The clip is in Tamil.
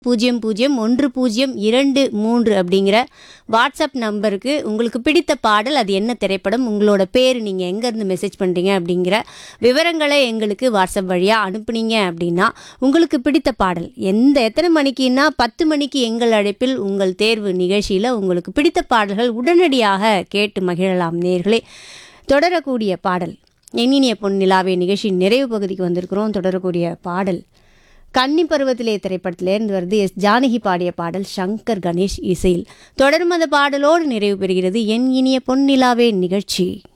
பூஜ்ஜியம் பூஜ்ஜியம் ஒன்று பூஜ்ஜியம் இரண்டு மூன்று அப்படிங்கிற வாட்ஸ்அப் நம்பருக்கு உங்களுக்கு பிடித்த பாடல் அது என்ன திரைப்படம் உங்களோட பேர் நீங்கள் எங்கேருந்து மெசேஜ் பண்ணுறீங்க அப்படிங்கிற விவரங்களை எங்களுக்கு வாட்ஸ்அப் வழியாக அனுப்புனீங்க அப்படின்னா உங்களுக்கு பிடித்த பாடல் எந்த எத்தனை மணிக்குன்னா பத்து மணிக்கு எங்கள் அழைப்பில் உங்கள் தேர்வு நிகழ்ச்சியில் உங்களுக்கு பிடித்த பாடல்கள் உடனடியாக கேட்டு மகிழலாம் நேர்களே தொடரக்கூடிய பாடல் எண்ணினிய பொன் நிலாவே நிகழ்ச்சியின் நிறைவு பகுதிக்கு வந்திருக்கிறோம் தொடரக்கூடிய பாடல் கன்னி பருவத்திலே திரைப்படத்திலேருந்து வருது எஸ் ஜானகி பாடிய பாடல் சங்கர் கணேஷ் இசையில் தொடரும் அந்த பாடலோடு நிறைவு பெறுகிறது என் இனிய பொன்னிலாவே நிகழ்ச்சி